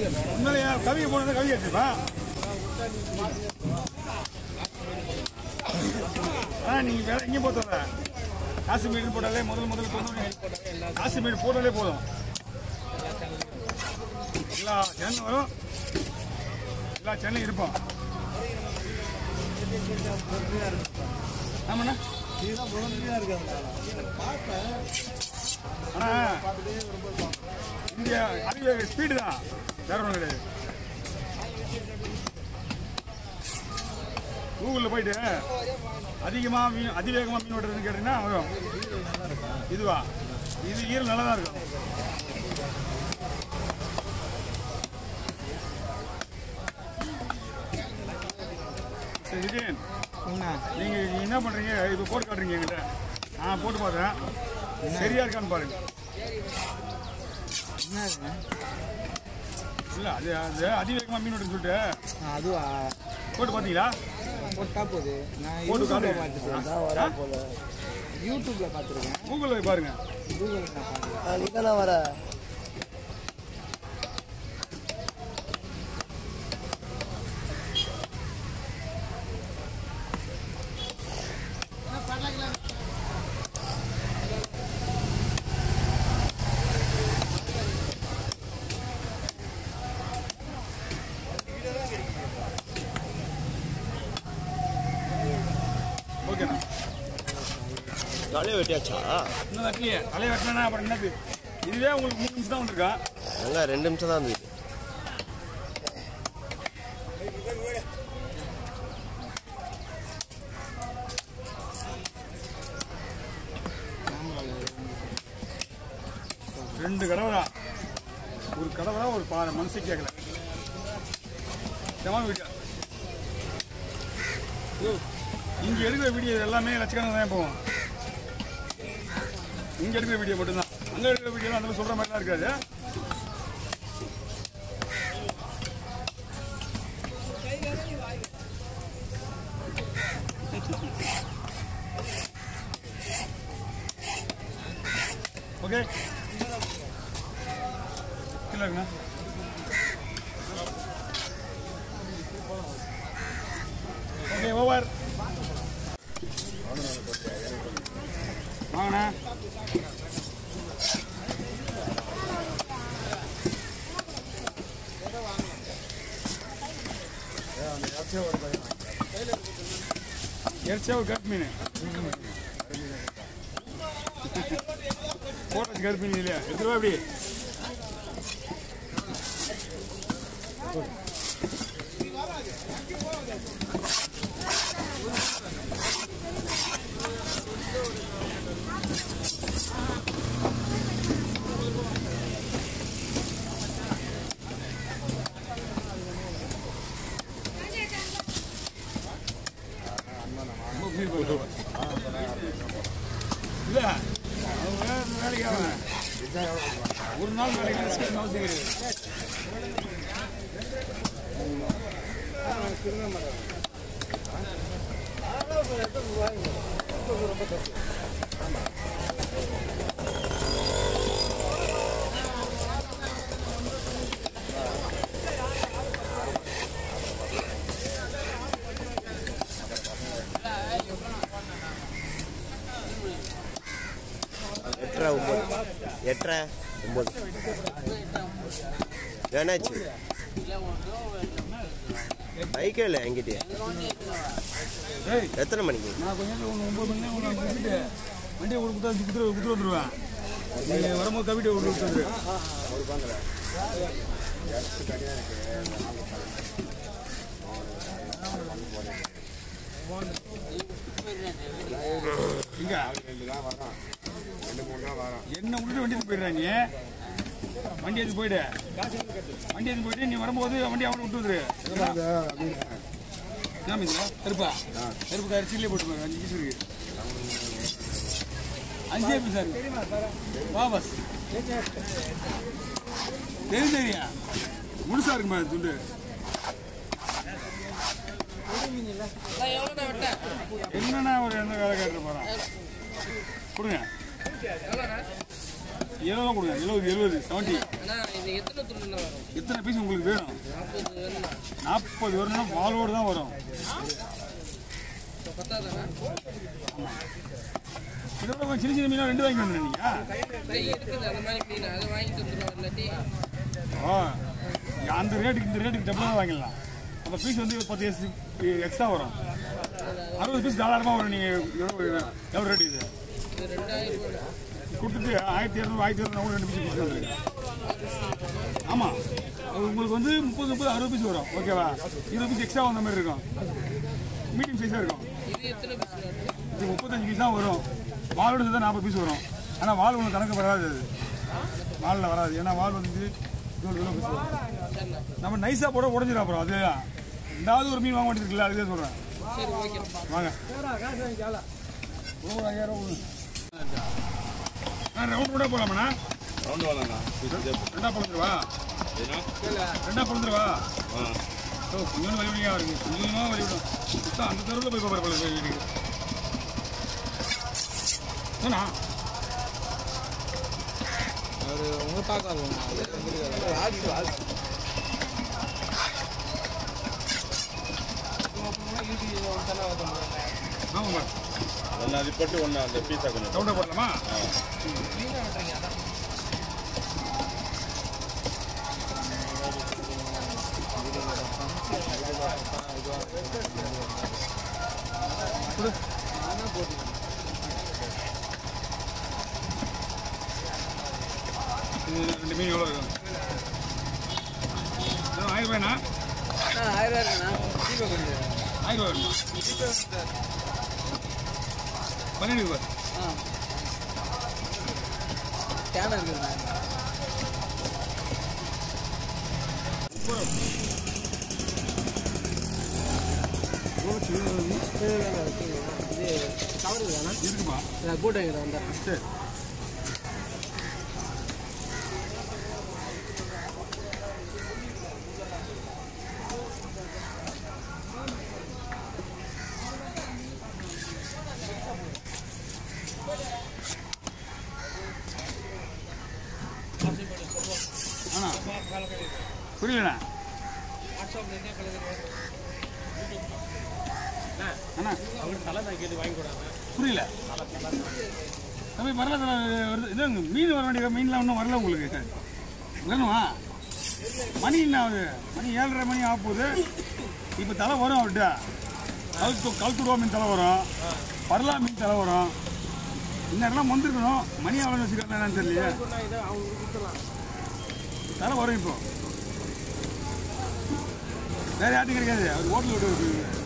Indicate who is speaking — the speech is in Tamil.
Speaker 1: உண்மையிலேயே கவியை போனது கவி எடுத்துப்பேன் ஆ நீங்கள் வேற எங்கேயும் போத்தல காசிமீடு போட்டாலே முதல் முதல் போதும் காசிமீடு போட்டாலே போதும் எல்லா சேனலும் வரும் எல்லா சேனலும் இருப்போம் ஆமாண்ணா ஆனா இந்தியா அதிக ஸ்பீடு தான் வேற ஒன்றும் கிடையாது கூகுளில் போயிட்டு அதிகமாக மீன் அதிவேகமாக மீன் வெட்டுறதுன்னு கேட்டீங்கன்னா வரும் இதுவா இது ஈரல் நல்லா தான் இருக்கும் சரி விஜயன் நீங்க என்ன பண்றீங்க இப்போ போட்டு காட்டுறீங்க என்கிட்ட நான் போட்டு பார்த்தேன் சரியா இருக்கான்னு பாருங்க இல்ல அது அது அதிவேகமா மீன் விட்டுன்னு சொல்லிட்டு
Speaker 2: அதுவா
Speaker 1: போட்டு பாத்தீங்களா
Speaker 2: போட்டா போகுது நான்
Speaker 1: போட்டு
Speaker 2: யூடியூப்ல
Speaker 1: காட்டு.
Speaker 2: பார்த்துருக்கேன் யூடியூப்ல பார்த்துருக்கேன்
Speaker 1: கூகுள்ல போய் பாருங்க
Speaker 2: கூகுள் நான் பார்த்துருக்கேன்
Speaker 3: நீ தானே வர
Speaker 1: ஓகேண்ணா
Speaker 3: தலையை வெட்டியாச்சா
Speaker 1: இன்னும் வெட்டலையே தலையை வெட்டினா அப்புறம் என்னது இதுவே உங்களுக்கு மூணு நிமிஷம் தான் வந்திருக்கா
Speaker 3: எங்க ரெண்டு நிமிஷம் தான் இருந்தது
Speaker 1: ரெண்டு கடவை தான் ஒரு கடவை தான் ஒரு பா மனசு கேட்கல ஜமா வீட்டா இங்க எடுக்கிற வீடியோ எல்லாமே லட்சக்கணக்கில் தான் போவோம் இங்க எடுக்கிற வீடியோ மட்டும்தான் அங்க எடுக்கிற வீடியோ அந்த சொல்ற மாதிரி தான் இருக்காது ஓகே கீழே இருக்குண்ணா ஓகே ஓவர் வாங்கண்ணா எரிச்சா ஒரு கருப்பு மீன் போட்டது கருப்பு மீன் இல்லையா எடுத்துருவா அப்படி ரொம்ப feel பண்றேன். இல்ல அவன் வேற வேலைக்கு அவன் ஒரு நாள் வேலைக்கு risk அவசியம் கிடையாது
Speaker 3: எட்டரை ஒம்பது எட்டரை ஒம்பது என்னாச்சு பைக்கே இல்லை என்கிட்ட
Speaker 1: ஏய்
Speaker 3: எத்தனை மணிக்கு
Speaker 1: நான் கொஞ்சம் நேரம் ஒன்று ஒன்பது மணி நேரம் ஒன்று குடிச்சிட்டு வண்டியை ஒரு குத்தா குத்துரு குத்துரு வந்துடுவேன் நீ வரும்போது கவிட்டு ஒரு குத்துரு இங்க என்ன விட்டுட்டு வண்டி எடுத்து போயிடுறாங்க வண்டி எடுத்து போயிடு வண்டி எடுத்து போயிட்டு நீ வரும்போது வண்டி அவனை விட்டு வந்துரு என்ன இதுல கருப்பா கருப்பு கார் சீலே போட்டு பாரு அஞ்சு பீஸ் இருக்கு அஞ்சே பீஸ் இருக்கு வா பஸ் தெரியும் தெரியா முழுசா இருக்குமா இது துண்டு என்னண்ணா ஒரு எந்த வேலை கேட்டு போறான் கொடுங்க எழுபது ரூபா கொடுங்க எழுபது எழுபது செவன்ட்டி
Speaker 4: அண்ணா இது எத்தனை துண்டுண்ணா வரும்
Speaker 1: எத்தனை பீஸ் உங்களுக்கு வேணும்
Speaker 4: நாற்பது வேணுண்ணா
Speaker 1: நாற்பது வரணும்னா வாலோடு தான் வரும்
Speaker 4: இப்போ பத்தாதாண்ணா
Speaker 1: இதோட கொஞ்சம் சின்ன சின்ன மீனாக ரெண்டு வாங்கி வந்துடுங்க
Speaker 4: இல்லை இருக்குது அந்த மாதிரி மீன் அதை வாங்கி தந்துடுவோம் இல்லாட்டி
Speaker 1: ஓ அந்த ரேட்டுக்கு இந்த ரேட்டுக்கு டபுளாக வாங்கிடலாம் அந்த பீஸ் வந்து பத்து எக்ஸ்ட்ரா வரும் அறுபது பீஸ் தாராளமாக வரும் நீங்கள் எவ்வளோ எவ்வளோ ரேட் இது
Speaker 4: இது ரெண்டாயிரம் ரூபாய்
Speaker 1: கொடுத்துட்டு ஆயிரத்தி இரநூறு ஆயிரத்தி இரநூறு கூட ரெண்டு பீஸ் கொடுத்து வந்துருங்க ஆமாம் அது உங்களுக்கு வந்து முப்பது முப்பது அறுபது பீஸ் வரும் ஓகேவா இருபது பீஸ் எக்ஸ்ட்ரா வந்த மாதிரி இருக்கும் மீடியம் சைஸாக இருக்கும்
Speaker 4: இது எத்தனை பீஸ் வருது
Speaker 1: இது முப்பத்தஞ்சு பீஸ் தான் வரும் வாலோட தான் நாற்பது பீஸ் வரும் ஆனால் வால் உங்களுக்கு கணக்கு வராது அது வாலில் வராது ஏன்னா வால் வந்து இவ்வளோ இவ்வளோ பீஸ் வரும்
Speaker 4: சரிண்ணா
Speaker 1: நம்ம நைஸாக போட உடஞ்சிடும் அப்புறம் அது ரெண்டாவது ஒரு மீன் வாங்க மாட்டேங்குதுல்ல அதுவே சொல்கிறேன்
Speaker 4: சரி ஓகே
Speaker 1: வாங்க ஒரு ஐயாயிரம் ரூபா கொடுங்க. நான் ரவுண்ட் கூட போகலாமாண்ணா
Speaker 5: ரவுண்டு வாங்கண்ணா
Speaker 1: ரெண்டா பழந்துருவா ரெண்டா பழந்துருவா ஓ கொஞ்சம் வழி வழியாக இருக்கு கொஞ்சமாக வழி விடும் சுத்தம் அந்த தெருவில் போய் போகிற பழம் வீட்டுக்கு ஏண்ணா
Speaker 2: அவர் உங்க பார்க்காது
Speaker 1: ஆமாங்க
Speaker 5: ஒன்று அது போட்டு ஒன்று அந்த பீஸா கொஞ்சம்
Speaker 1: ரவுண்டாக போடலாமா இது ரெண்டு மீன் எவ்வளோ இருக்கும் இது ஆயிரம் ரூபாய்ண்ணா
Speaker 2: ஆயிரம் ரூபாய்ண்ணா ஜிபே கொஞ்சம்
Speaker 1: ஆயிரம் ரூபாய் வேணுமா பன்னெண்டு ரூபாய்
Speaker 2: ஆ ஸ்கேனர் இருக்குதுண்ணா இது கவர் தானே
Speaker 1: இருக்குமா
Speaker 2: போட்டு வைக்கிறேன் வந்தேன்
Speaker 1: சரி அண்ணா புரியலண்ணா அண்ணா புரியல தம்பி வரல தல வருது இது மீன் வர வேண்டிய மீன்லாம் இன்னும் வரல உங்களுக்கு வேணுமா மணி என்ன ஆகுது மணி ஏழரை மணி ஆக போகுது இப்போ தலை வரும் அவர்கிட்ட கழுத்து கழுத்துருவா மீன் தலை வரும் பரலா மீன் தலை வரும் இன்னும் வந்திருக்கணும் மணி அவ்வளோ வச்சுருக்காங்க என்னன்னு தெரியலையே தலை வரும் இப்போ வேற யார்ட்டும் கிடைக்காது அவர் ஹோட்டல் விட்டு